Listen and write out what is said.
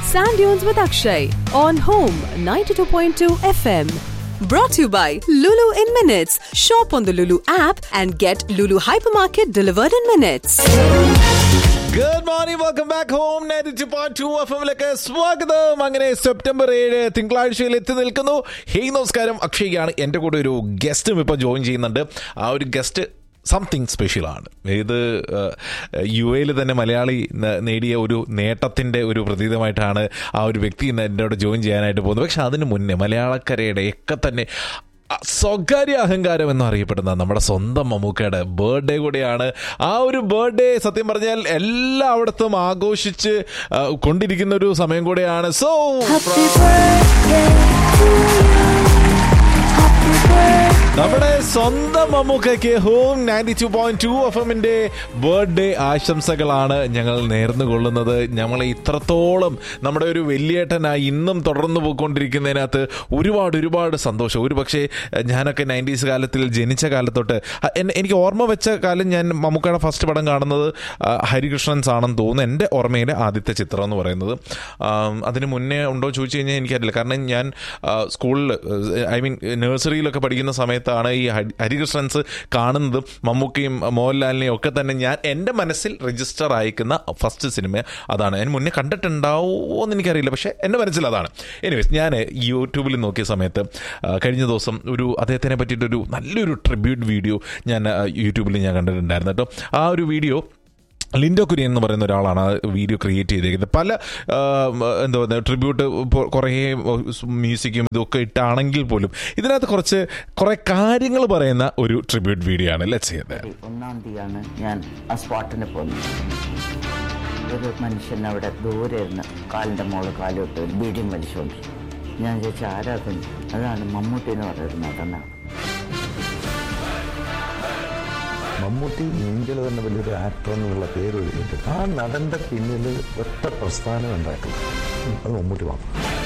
Sand Dunes with Akshay on Home 92.2 FM. Brought to you by Lulu in Minutes. Shop on the Lulu app and get Lulu Hypermarket delivered in minutes. Good morning welcome back home ninety point two F എമ്മിലേക്ക് സ്വാഗതം അങ്ങനെ September ഏഴ് തിങ്കളാഴ്ചയിൽ എത്തി നിൽക്കുന്നു hey നമസ്കാരം അക്ഷയ്ക്കാണ് എൻ്റെ കൂടെ ഒരു ഗസ്റ്റും ഇപ്പോൾ ജോയിൻ ചെയ്യുന്നുണ്ട് ആ ഒരു ഗസ്റ്റ് സംതിങ് സ്പെഷ്യലാണ് ഇത് യു എയിൽ തന്നെ മലയാളി ന- നേടിയ ഒരു നേട്ടത്തിൻ്റെ ഒരു പ്രതീകമായിട്ടാണ് ആ ഒരു വ്യക്തി ഇന്ന് എൻ്റെ കൂടെ ജോയിൻ ചെയ്യാനായിട്ട് പോകുന്നത് പക്ഷെ അതിന് മുന്നേ മലയാളക്കരയുടെ ഒക്കെ തന്നെ അ- സ്വകാര്യ അഹങ്കാരം എന്നറിയപ്പെടുന്ന നമ്മുടെ സ്വന്തം മമ്മൂക്കയുടെ ബർത്ത്ഡേ കൂടെയാണ് ആ ഒരു ബർത്ത്ഡേ സത്യം പറഞ്ഞാൽ എല്ലായിടത്തും ആഘോഷിച്ച് ആ, കൊണ്ടിരിക്കുന്ന ഒരു സമയം കൂടെയാണ് സോ നമ്മുടെ സ്വന്തം മമ്മൂക്കയ്ക്ക് home ninety two point two F എമ്മിന്റെ ബർത്ത്ഡേ ആശംസകളാണ് ഞങ്ങൾ നേർന്നു കൊള്ളുന്നത് ഞങ്ങളെ ഇത്രത്തോളം നമ്മുടെ ഒരു വലിയേട്ടനായി ഇന്നും തുടർന്നു പോയിക്കൊണ്ടിരിക്കുന്നതിനകത്ത് ഒരുപാട് ഒരുപാട് സന്തോഷം ഒരു പക്ഷേ ഞാനൊക്കെ നയൻറ്റീസ് കാലത്തിൽ ജനിച്ച കാലത്തൊട്ട് അ- എന്നെ- എനിക്ക് ഓർമ്മ വെച്ച കാലം ഞാൻ മമ്മൂക്കയുടെ ഫസ്റ്റ് പടം കാണുന്നത് ആ, ഹരികൃഷ്ണൻസ് ആണെന്ന് തോന്നുന്നു എൻ്റെ ഓർമ്മയിലെ ആദ്യത്തെ ചിത്രം എന്ന് പറയുന്നത് ആം, അതിന് മുന്നേ ഉണ്ടോ ചോദിച്ചു കഴിഞ്ഞാൽ എനിക്കറിയില്ല കാരണം ഞാൻ ആ, സ്കൂളിൽ ഐ മീൻ നഴ്സറിയിലൊക്കെ പഠിക്കുന്ന സമയത്താണ് ഈ ഹരി- ഹരികൃഷ്ണൻസ് കാണുന്നതും മമ്മൂക്കയും മോഹൻലാലിനെയും ഒക്കെ തന്നെ ഞാൻ എൻ്റെ മനസ്സിൽ രജിസ്റ്റർ അയക്കുന്ന ഫസ്റ്റ് സിനിമ അതാണ് ഞാൻ മുന്നേ കണ്ടിട്ടുണ്ടാവുമോ എന്ന് എനിക്കറിയില്ല പക്ഷേ എൻ്റെ മനസ്സിൽ അതാണ് എനിവേസ് ഞാൻ യൂട്യൂബിൽ നോക്കിയ സമയത്ത് ആ, കഴിഞ്ഞ ദിവസം ഒരു അദ്ദേഹത്തിനെ പറ്റിയിട്ടൊരു നല്ലൊരു ട്രിബ്യൂട്ട് വീഡിയോ ഞാൻ ആ, യൂട്യൂബിൽ ഞാൻ കണ്ടിട്ടുണ്ടായിരുന്നു കേട്ടോ ആ ഒരു വീഡിയോ ലിൻഡോ കുര്യൻ എന്ന് പറയുന്ന ഒരാളാണ് ആ വീഡിയോ ക്രിയേറ്റ് ചെയ്തേക്കുന്നത് പല ആ, എന്താ പറയുക ട്രിബ്യൂട്ട് കുറേ മ്യൂസിക്കും ഇതൊക്കെ ഇട്ടാണെങ്കിൽ പോലും ഇതിനകത്ത് കുറച്ച് കുറേ കാര്യങ്ങൾ പറയുന്ന ഒരു ട്രിബ്യൂട്ട് വീഡിയോ ആണ് ലെറ്റ്സ് ചെയ്യുന്നത് ഒന്നാം തീയതിയാണ് ഞാൻ ആ സ്പോട്ടിന് പോകുന്നത് ഒരു മനുഷ്യൻ അവിടെ ദൂരെ ഇരുന്ന് കാലിൻ്റെ മുകളിൽ കാലോട്ട് ഒരു ബീഡിയും വലിച്ചുകൊണ്ടിരുന്നു ഞാൻ ചോദിച്ചു ആരാധന അതാണ് മമ്മൂട്ടി എന്ന് പറയുന്ന നടനാണ് മമ്മൂട്ടി ഇന്ത്യയിലെ തന്നെ വലിയൊരു ആക്ടർ എന്നുള്ള പേര് എഴുതിയിട്ട് ആ നടന്റെ പിന്നിൽ ഒറ്റ പ്രസ്ഥാനം ഉണ്ടായിട്ടില്ല അത് മമ്മൂട്ടി മാത്രം